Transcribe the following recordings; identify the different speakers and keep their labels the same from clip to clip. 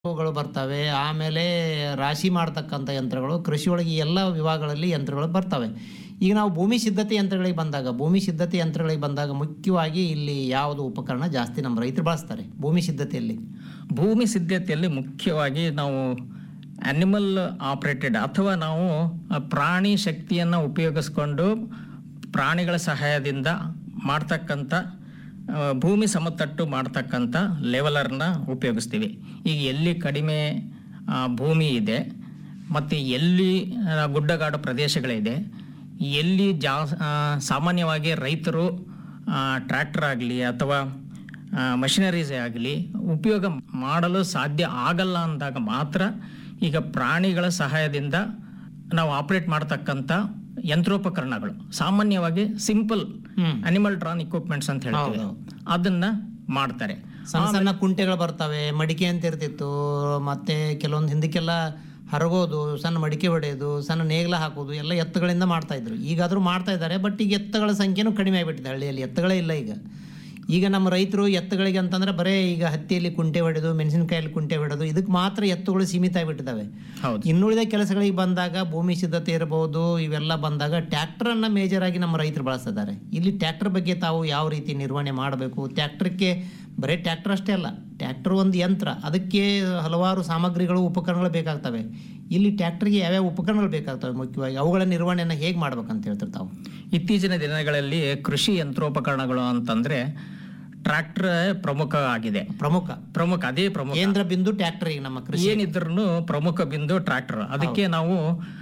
Speaker 1: ಗಳು ಬರ್ತವೆ ಆಮೇಲೆ ರಾಶಿ ಮಾಡ್ತಕ್ಕಂಥ ಯಂತ್ರಗಳು ಕೃಷಿ ಒಳಗೆ ಈ ಎಲ್ಲ ವಿಭಾಗಗಳಲ್ಲಿ ಯಂತ್ರಗಳು ಬರ್ತವೆ ಈಗ ನಾವು ಭೂಮಿ ಸಿದ್ಧತೆ ಯಂತ್ರಗಳಿಗೆ ಬಂದಾಗ ಭೂಮಿ ಸಿದ್ಧತೆ ಯಂತ್ರಗಳಿಗೆ ಬಂದಾಗ ಮುಖ್ಯವಾಗಿ ಇಲ್ಲಿ ಯಾವುದು ಉಪಕರಣ ಜಾಸ್ತಿ ನಮ್ಮ ರೈತರು ಬಳಸ್ತಾರೆ ಭೂಮಿ ಸಿದ್ಧತೆಯಲ್ಲಿ
Speaker 2: ಭೂಮಿ ಸಿದ್ಧತೆಯಲ್ಲಿ ಮುಖ್ಯವಾಗಿ ನಾವು ಅನಿಮಲ್ ಆಪರೇಟೆಡ್ ಅಥವಾ ನಾವು ಆ ಪ್ರಾಣಿ ಶಕ್ತಿಯನ್ನು ಉಪಯೋಗಿಸ್ಕೊಂಡು ಪ್ರಾಣಿಗಳ ಸಹಾಯದಿಂದ ಮಾಡ್ತಕ್ಕಂಥ ಆ, ಭೂಮಿ ಸಮತಟ್ಟು ಮಾಡ್ತಕ್ಕಂಥ ಲೆವೆಲರ್ನ ಉಪಯೋಗಿಸ್ತೀವಿ ಈಗ ಎಲ್ಲಿ ಕಡಿಮೆ ಆ, ಭೂಮಿ ಇದೆ ಮತ್ತು ಎಲ್ಲಿ ಆ, ಗುಡ್ಡಗಾಡು ಪ್ರದೇಶಗಳಿದೆ ಎಲ್ಲಿ ಜಾ ಆ, ಸಾಮಾನ್ಯವಾಗಿ ರೈತರು ಟ್ರ್ಯಾಕ್ಟರ್ ಆಗಲಿ ಅಥವಾ ಮಷಿನರೀಸ್ ಆಗಲಿ ಉಪಯೋಗ ಮಾಡಲು ಸಾಧ್ಯ ಆಗಲ್ಲ ಅಂದಾಗ ಮಾತ್ರ ಈಗ ಪ್ರಾಣಿಗಳ ಸಹಾಯದಿಂದ ನಾವು ಆಪರೇಟ್ ಮಾಡ್ತಕ್ಕಂಥ ಯಂತ್ರೋಪಕರಣಗಳು ಸಾಮಾನ್ಯವಾಗಿ simple
Speaker 1: hmm.
Speaker 2: Animal drawn equipments ಅಂತ ಹೇಳ್ತೀವಿ
Speaker 1: ಹೌದು.
Speaker 2: ಅದನ್ನ ಮಾಡ್ತಾರೆ
Speaker 1: ಸಣ್ಣ ಸಣ್ಣ ಕುಂಟೆಗಳು ಬರ್ತವೆ ಮಡಿಕೆ ಅಂತ ಇರ್ತಿತ್ತು ಮತ್ತೆ ಕೆಲವೊಂದು ಹಿಂದಕ್ಕೆಲ್ಲ ಹರಗೋದು ಸಣ್ಣ ಮಡಿಕೆ ಹೊಡೆಯೋದು ಸಣ್ಣ ನೇಗ್ಲ ಹಾಕೋದು ಎಲ್ಲ ಎತ್ತುಗಳಿಂದ ಮಾಡ್ತಾ ಇದ್ರು ಈಗಾದರೂ ಮಾಡ್ತಾ ಇದ್ದಾರೆ ಬಟ್ ಈಗ ಎತ್ತುಗಳ ಸಂಖ್ಯೆನೂ ಕಡಿಮೆ ಆಗಿಬಿಟ್ಟಿದೆ ಹಳ್ಳಿಯಲ್ಲಿ ಎತ್ತುಗಳೇ ಇಲ್ಲ ಈಗ ಈಗ ನಮ್ಮ ರೈತರು ಎತ್ತುಗಳಿಗೆ ಅಂತಂದ್ರೆ ಬರೇ ಈಗ ಹತ್ತಿಯಲ್ಲಿ ಕುಂಟೆ ಹೊಡೆದು ಮೆಣಸಿನಕಾಯಲ್ಲಿ ಕುಂಟೆ ಹೊಡೆದು ಇದಕ್ಕೆ ಮಾತ್ರ ಎತ್ತುಗಳು ಸೀಮಿತ ಆಗಿಬಿಟ್ಟಿದ್ದಾವೆ
Speaker 2: ಹೌದು
Speaker 1: ಇನ್ನುಳಿದ ಕೆಲಸಗಳಿಗೆ ಬಂದಾಗ ಭೂಮಿ ಸಿದ್ಧತೆ ಇರಬಹುದು ಇವೆಲ್ಲ ಬಂದಾಗ ಟ್ಯಾಕ್ಟರನ್ನು ಮೇಜರ್ ಆಗಿ ನಮ್ಮ ರೈತರು ಬಳಸ್ತಿದ್ದಾರೆ ಇಲ್ಲಿ ಟ್ಯಾಕ್ಟರ್ ಬಗ್ಗೆ ತಾವು ಯಾವ ರೀತಿ ನಿರ್ವಹಣೆ ಮಾಡಬೇಕು ಟ್ಯಾಕ್ಟರ್ಗೆ ಬರೀ ಟ್ಯಾಕ್ಟರ್ ಅಷ್ಟೇ ಅಲ್ಲ ಟ್ಯಾಕ್ಟರ್ ಒಂದು ಯಂತ್ರ ಅದಕ್ಕೆ ಹಲವಾರು ಸಾಮಗ್ರಿಗಳು ಉಪಕರಣಗಳು ಬೇಕಾಗ್ತವೆ ಇಲ್ಲಿ ಟ್ಯಾಕ್ಟರ್ಗೆ ಯಾವ್ಯಾವ ಉಪಕರಣಗಳು ಬೇಕಾಗ್ತವೆ ಮುಖ್ಯವಾಗಿ ಅವುಗಳ ನಿರ್ವಹಣೆಯನ್ನು ಹೇಗೆ ಮಾಡ್ಬೇಕಂತ ಹೇಳ್ತಾರೆ ತಾವು
Speaker 2: ಇತ್ತೀಚಿನ ದಿನಗಳಲ್ಲಿ ಕೃಷಿ ಯಂತ್ರೋಪಕರಣಗಳು ಅಂತಂದ್ರೆ ಟ್ರ್ಯಾಕ್ಟರ್ ಪ್ರಮುಖ ಆಗಿದೆ
Speaker 1: ಪ್ರಮುಖ
Speaker 2: ಪ್ರಮುಖ ಅದೇ ಪ್ರಮುಖ
Speaker 1: ಕೇಂದ್ರ ಬಿಂದು ಟ್ಯಾಕ್ಟರ್ ಈಗ ನಮ್ಮ ಕೃಷಿ
Speaker 2: ಏನಿದ್ರು ಪ್ರಮುಖ ಬಿಂದು ಟ್ರ್ಯಾಕ್ಟರ್ ಅದಕ್ಕೆ ನಾವು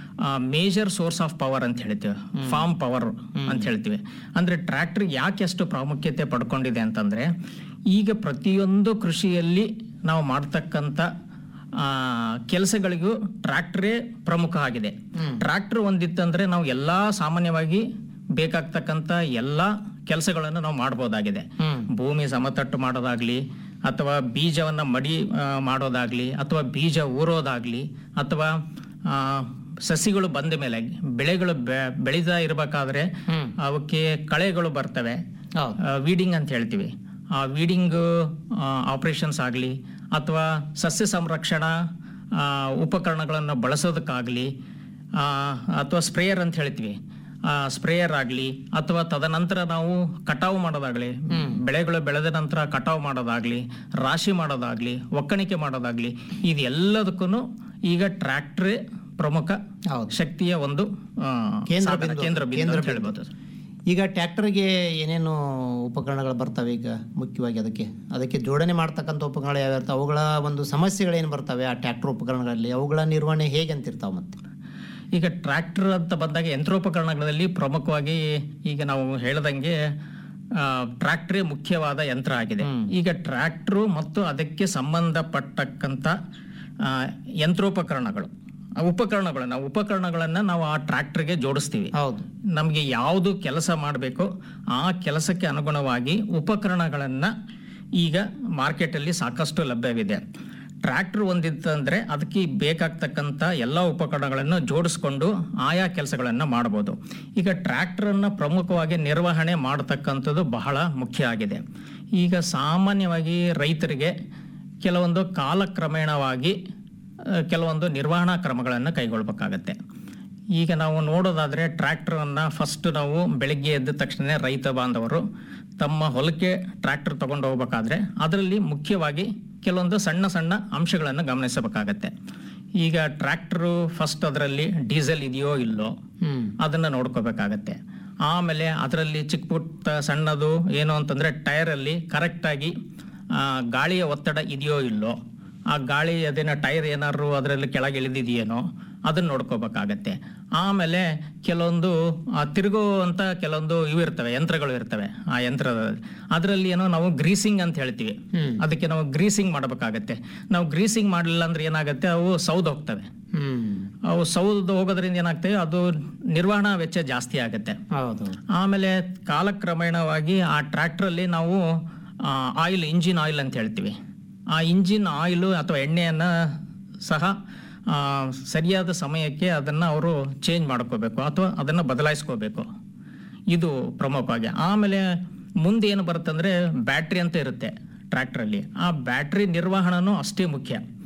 Speaker 2: ಮೇಜರ್ ಸೋರ್ಸ್ ಆಫ್ ಪವರ್ ಅಂತ ಹೇಳ್ತೀವಿ ಫಾರ್ಮ್ ಪವರ್ ಅಂತ ಹೇಳ್ತೀವಿ ಅಂದ್ರೆ ಟ್ರ್ಯಾಕ್ಟರ್ ಯಾಕೆ ಅಷ್ಟು ಪ್ರಾಮುಖ್ಯತೆ ಪಡ್ಕೊಂಡಿದೆ ಅಂತಂದ್ರೆ ಈಗ ಪ್ರತಿಯೊಂದು ಕೃಷಿಯಲ್ಲಿ ನಾವು ಮಾಡ್ತಕ್ಕಂಥ ಆ, ಕೆಲಸಗಳಿಗೂ ಟ್ರ್ಯಾಕ್ಟರೇ ಪ್ರಮುಖ ಆಗಿದೆ ಟ್ರ್ಯಾಕ್ಟರ್ ಒಂದಿತ್ತಂದ್ರೆ ನಾವು ಎಲ್ಲಾ ಸಾಮಾನ್ಯವಾಗಿ ಬೇಕಾಗ್ತಕ್ಕಂಥ ಎಲ್ಲಾ ಕೆಲಸಗಳನ್ನು ನಾವು ಮಾಡ್ಬೋದಾಗಿದೆ
Speaker 1: ಹ್ಮ್
Speaker 2: ಭೂಮಿ ಸಮತಟ್ಟು ಮಾಡೋದಾಗ್ಲಿ ಅಥವಾ ಬೀಜವನ್ನ ಮಡಿ ಆ, ಮಾಡೋದಾಗ್ಲಿ ಅಥವಾ ಬೀಜ ಊರೋದಾಗ್ಲಿ ಅಥವಾ ಆ, ಸಸಿಗಳು ಬಂದ ಮೇಲೆ ಬೆಳೆಗಳು ಬೆ- ಬೆಳೀತಾ ಇರಬೇಕಾದ್ರೆ
Speaker 1: ಹ್ಮ್
Speaker 2: ಅವಕ್ಕೆ ಕಳೆಗಳು ಬರ್ತವೆ
Speaker 1: ಹೌದು
Speaker 2: ವೀಡಿಂಗ್ ಅಂತ ಹೇಳ್ತೀವಿ ಆ ವೀಡಿಂಗ್ ಆಪರೇಷನ್ಸ್ ಆಗಲಿ ಅಥವಾ ಸಸ್ಯ ಸಂರಕ್ಷಣಾ ಆ, ಉಪಕರಣಗಳನ್ನು ಬಳಸೋದಕ್ಕಾಗಲಿ ಅಥವಾ ಸ್ಪ್ರೇಯರ್ ಅಂತ ಹೇಳ್ತೀವಿ ಸ್ಪ್ರೇಯರ್ ಆಗಲಿ ಅಥವಾ ತದನಂತರ ನಾವು ಕಟಾವು ಮಾಡೋದಾಗ್ಲಿ ಬೆಳೆಗಳು ಬೆಳೆದ ನಂತರ ಕಟಾವು ಮಾಡೋದಾಗ್ಲಿ ರಾಶಿ ಮಾಡೋದಾಗ್ಲಿ ಒಕ್ಕಣಿಕೆ ಮಾಡೋದಾಗ್ಲಿ ಇದೆಲ್ಲದಕ್ಕೂ ಈಗ ಟ್ರ್ಯಾಕ್ಟ್ರೇ ಪ್ರಮುಖ
Speaker 1: ಹೌದು
Speaker 2: ಶಕ್ತಿಯ ಒಂದು ಆ,
Speaker 1: ಕೇಂದ್ರ
Speaker 2: ಸಾಧನ,
Speaker 1: ಬಿಂದು.
Speaker 2: ಕೇಂದ್ರ ಬಿಂದು
Speaker 1: ಕೇಂದ್ರ
Speaker 2: ಅಂತ ಹೇಳ್ಬೋದು
Speaker 1: ಈಗ ಟ್ಯಾಕ್ಟರ್ಗೆ ಏನೇನು ಉಪಕರಣಗಳು ಬರ್ತವೆ ಈಗ ಮುಖ್ಯವಾಗಿ ಅದಕ್ಕೆ ಅದಕ್ಕೆ ಜೋಡಣೆ ಮಾಡ್ತಕ್ಕಂಥ ಉಪಕರಣಗಳು ಯಾವ್ಯಾವ ಇರ್ತಾವೆ ಅವುಗಳ ಒಂದು ಸಮಸ್ಯೆಗಳೇನು ಬರ್ತವೆ ಆ ಟ್ಯಾಕ್ಟರ್ ಉಪಕರಣಗಳಲ್ಲಿ ಅವುಗಳ ನಿರ್ವಹಣೆ ಹೇಗೆ ಅಂತಿರ್ತಾವೆ ಮತ್ತೆ
Speaker 2: ಈಗ ಟ್ರ್ಯಾಕ್ಟರ್ ಅಂತ ಬಂದಾಗ ಯಂತ್ರೋಪಕರಣಗಳಲ್ಲಿ ಪ್ರಮುಖವಾಗಿ ಈಗ ನಾವು ಹೇಳ್ದಂಗೆ ಟ್ರ್ಯಾಕ್ಟರೇ ಮುಖ್ಯವಾದ ಯಂತ್ರ ಆಗಿದೆ ಈಗ ಟ್ರ್ಯಾಕ್ಟ್ರು ಮತ್ತು ಅದಕ್ಕೆ ಸಂಬಂಧಪಟ್ಟಕ್ಕಂಥ ಆ, ಯಂತ್ರೋಪಕರಣಗಳು ಆ ಉಪಕರಣಗಳು ನಾವು ಉಪಕರಣಗಳನ್ನು ನಾವು ಆ ಟ್ರ್ಯಾಕ್ಟರ್ಗೆ ಜೋಡಿಸ್ತೀವಿ
Speaker 1: ಹೌದು
Speaker 2: ನಮಗೆ ಯಾವುದು ಕೆಲಸ ಮಾಡಬೇಕೋ ಆ ಕೆಲಸಕ್ಕೆ ಅನುಗುಣವಾಗಿ ಉಪಕರಣಗಳನ್ನು ಈಗ ಮಾರ್ಕೆಟಲ್ಲಿ ಸಾಕಷ್ಟು ಲಭ್ಯವಿದೆ ಟ್ರ್ಯಾಕ್ಟರ್ ಒಂದಿತ್ತಂದ್ರೆ ಅದಕ್ಕೆ ಬೇಕಾಗ್ತಕ್ಕಂಥ ಎಲ್ಲ ಉಪಕರಣಗಳನ್ನು ಜೋಡಿಸ್ಕೊಂಡು ಆಯಾ ಕೆಲಸಗಳನ್ನು ಮಾಡ್ಬೋದು ಈಗ ಟ್ರ್ಯಾಕ್ಟರನ್ನು ಪ್ರಮುಖವಾಗಿ ನಿರ್ವಹಣೆ ಮಾಡತಕ್ಕಂಥದ್ದು ಬಹಳ ಮುಖ್ಯ ಆಗಿದೆ ಈಗ ಸಾಮಾನ್ಯವಾಗಿ ರೈತರಿಗೆ ಕೆಲವೊಂದು ಕಾಲಕ್ರಮೇಣವಾಗಿ ಆ, ಕೆಲವೊಂದು ನಿರ್ವಹಣಾ ಕ್ರಮಗಳನ್ನು ಕೈಗೊಳ್ಬೇಕಾಗತ್ತೆ ಈಗ ನಾವು ನೋಡೋದಾದ್ರೆ ಟ್ರ್ಯಾಕ್ಟರನ್ನು ಫಸ್ಟ್ ನಾವು ಬೆಳಗ್ಗೆ ಎದ್ದ ತಕ್ಷಣ ರೈತ ಬಾಂಧವರು ತಮ್ಮ ಹೊಲಕ್ಕೆ ಟ್ರ್ಯಾಕ್ಟರ್ ತಗೊಂಡು ಹೋಗ್ಬೇಕಾದ್ರೆ ಅದರಲ್ಲಿ ಮುಖ್ಯವಾಗಿ ಕೆಲವೊಂದು ಸಣ್ಣ ಸಣ್ಣ ಅಂಶಗಳನ್ನು ಗಮನಿಸಬೇಕಾಗತ್ತೆ ಈಗ ಟ್ರ್ಯಾಕ್ಟರು ಫಸ್ಟ್ ಅದರಲ್ಲಿ ಡೀಸೆಲ್ ಇದೆಯೋ ಇಲ್ಲೋ
Speaker 1: ಹ್ಮ್
Speaker 2: ಅದನ್ನ ನೋಡ್ಕೋಬೇಕಾಗತ್ತೆ ಆಮೇಲೆ ಅದರಲ್ಲಿ ಚಿಕ್ಕ ಪುಟ್ಟ ಸಣ್ಣದು ಏನು ಅಂತಂದ್ರೆ ಟೈರಲ್ಲಿ ಕರೆಕ್ಟಾಗಿ ಗಾಳಿಯ ಒತ್ತಡ ಇದೆಯೋ ಇಲ್ಲೋ ಆ ಗಾಳಿ ಅದೇನೋ ಟೈರ್ ಏನಾದ್ರು ಅದರಲ್ಲಿ ಕೆಳಗೆ ಇಳಿದಿದೆಯೇನೋ ಅದನ್ನ ನೋಡ್ಕೋಬೇಕಾಗತ್ತೆ ಆಮೇಲೆ ಕೆಲವೊಂದು ಆ, ತಿರುಗುವಂತ ಕೆಲವೊಂದು ಇವು ಇರ್ತವೆ ಯಂತ್ರಗಳು ಇರ್ತವೆ ಆ ಯಂತ್ರದ ಅದರಲ್ಲಿ ಏನೋ ನಾವು ಗ್ರೀಸಿಂಗ್ ಅಂತ ಹೇಳ್ತೀವಿ
Speaker 1: ಹ್ಮ್.
Speaker 2: ಅದಕ್ಕೆ ನಾವು ಗ್ರೀಸಿಂಗ್ ಮಾಡಬೇಕಾಗತ್ತೆ ನಾವು ಗ್ರೀಸಿಂಗ್ ಮಾಡಲಿಲ್ಲ ಅಂದ್ರೆ ಏನಾಗುತ್ತೆ ಅವು ಸೌದ್ ಹೋಗ್ತವೆ
Speaker 1: ಹ್ಮ್
Speaker 2: ಅವು ಸೌದು ಹೋಗೋದ್ರಿಂದ ಏನಾಗ್ತದೆ ಅದು ನಿರ್ವಹಣಾ ವೆಚ್ಚ ಜಾಸ್ತಿ ಆಗುತ್ತೆ
Speaker 1: ಹೌದು
Speaker 2: ಆಮೇಲೆ ಕಾಲಕ್ರಮೇಣವಾಗಿ ಆ ಟ್ರ್ಯಾಕ್ಟ್ರಲ್ಲಿ ನಾವು ಆಯಿಲ್ ಇಂಜಿನ್ ಆಯಿಲ್ ಅಂತ ಹೇಳ್ತೀವಿ ಆ ಇಂಜಿನ್ ಆಯಿಲು ಅಥವಾ ಎಣ್ಣೆಯನ್ನು ಸಹ ಆ, ಸರಿಯಾದ ಸಮಯಕ್ಕೆ ಅದನ್ನು ಅವರು ಚೇಂಜ್ ಮಾಡ್ಕೋಬೇಕು ಅಥವಾ ಅದನ್ನು ಬದಲಾಯಿಸ್ಕೋಬೇಕು ಇದು ಪ್ರಮುಖವಾಗಿ ಆಮೇಲೆ ಮುಂದೆ ಏನು ಬರುತ್ತಂದ್ರೆ ಬ್ಯಾಟ್ರಿ ಅಂತ ಇರುತ್ತೆ ಟ್ರ್ಯಾಕ್ಟ್ರಲ್ಲಿ ಆ ಬ್ಯಾಟ್ರಿ ನಿರ್ವಹಣನೂ ಅಷ್ಟೇ ಮುಖ್ಯ